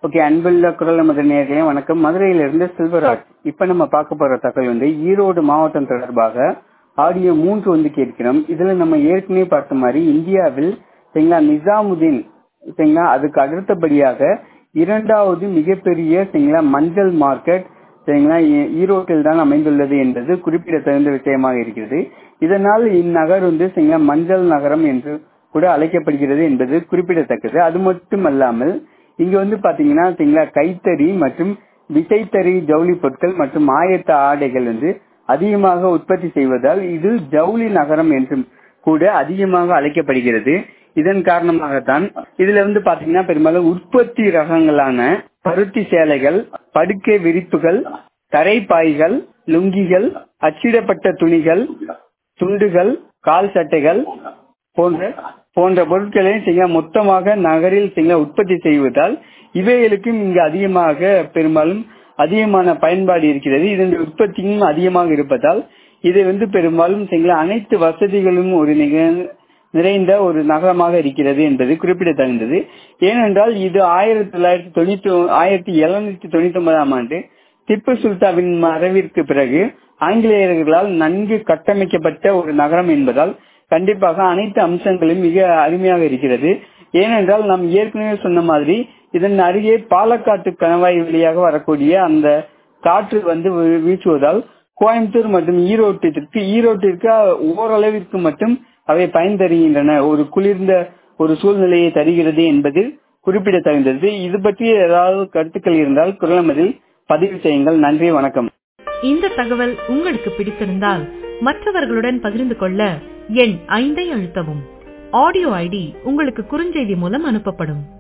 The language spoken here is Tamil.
ஓகே அன்புள்ள குரல் நமது நேர்களே வணக்கம் மதுரையிலிருந்து செல்வராஜ் இப்ப நம்ம பார்க்க போற தகவல் வந்து ஈரோடு மாவட்டம் தொடர்பாக ஆடியோ மூன்று வந்து கேட்கிறோம் இதுல நம்ம ஏற்கனவே பார்த்த மாதிரி இந்தியாவில் சரிங்களா நிசாமுதீன் சரிங்களா அதுக்கு அடுத்தபடியாக இரண்டாவது மிகப்பெரிய சரிங்களா மஞ்சள் மார்க்கெட் சரிங்களா ஈ- ஈரோட்டில் தான் அமைந்துள்ளது என்பது குறிப்பிடத்தகுந்த விஷயமாக இருக்கிறது இதனால் இந்நகர் வந்து சரிங்களா மஞ்சள் நகரம் என்று கூட அழைக்கப்படுகிறது என்பது குறிப்பிடத்தக்கது அது மட்டுமல்லாமல் இங்க வந்து பாத்தீங்கன்னா சரிங்களா கைத்தறி மற்றும் விசைத்தறி ஜவுளி பொருட்கள் மற்றும் ஆயத்த ஆடைகள் வந்து அதிகமாக உற்பத்தி செய்வதால் இது ஜவுளி நகரம் என்றும் கூட அதிகமாக அழைக்கப்படுகிறது இதன் காரணமாகத்தான் இதுல வந்து பாத்தீங்கன்னா பெரும்பாலும் உற்பத்தி ரகங்களான பருத்தி சேலைகள் படுக்கை விரிப்புகள் தரைப்பாய்கள் லுங்கிகள் அச்சிடப்பட்ட துணிகள் துண்டுகள் கால் சட்டைகள் போன்ற போன்ற பொருட்களை செய்ய மொத்தமாக நகரில் செய்ய உற்பத்தி செய்வதால் இவைகளுக்கும் இங்கு அதிகமாக பெரும்பாலும் அதிகமான பயன்பாடு இருக்கிறது இதன் உற்பத்தியும் அதிகமாக இருப்பதால் இதை வந்து பெரும்பாலும் செய்ய அனைத்து வசதிகளும் ஒரு நிக- நிறைந்த ஒரு நகரமாக இருக்கிறது என்பது குறிப்பிடத்தகுந்தது ஏனென்றால் இது ஆயிரத்தி தொள்ளாயிரத்தி தொண்ணூத்தி ஆயிரத்தி எழுநூத்தி தொண்ணூத்தி ஒன்பதாம் ஆண்டு திப்பு சுல்தாவின் மறைவிற்கு பிறகு ஆங்கிலேயர்களால் நன்கு கட்டமைக்கப்பட்ட ஒரு நகரம் என்பதால் கண்டிப்பாக அனைத்து அம்சங்களும் மிக அருமையாக இருக்கிறது ஏனென்றால் நாம் ஏற்கனவே சொன்ன மாதிரி இதன் அருகே பாலக்காட்டு கணவாய் வழியாக வரக்கூடிய அந்த காற்று வந்து வீ- வீசுவதால் கோயம்புத்தூர் மற்றும் ஈரோட்டிற்கு ஈரோட்டிற்கு ஓரளவிற்கு மட்டும் அவை பயன் தருகின்றன ஒரு குளிர்ந்த ஒரு சூழ்நிலையை தருகிறது என்பது குறிப்பிடத்தகுந்தது இது பற்றி ஏதாவது கருத்துக்கள் இருந்தால் குரலமதில் பதிவு செய்யுங்கள் நன்றி வணக்கம் இந்த தகவல் உங்களுக்கு பிடித்திருந்தால் மற்றவர்களுடன் பகிர்ந்து கொள்ள எண் ஐந்தை அழுத்தவும் ஆடியோ ஐடி உங்களுக்கு குறுஞ்செய்தி மூலம் அனுப்பப்படும்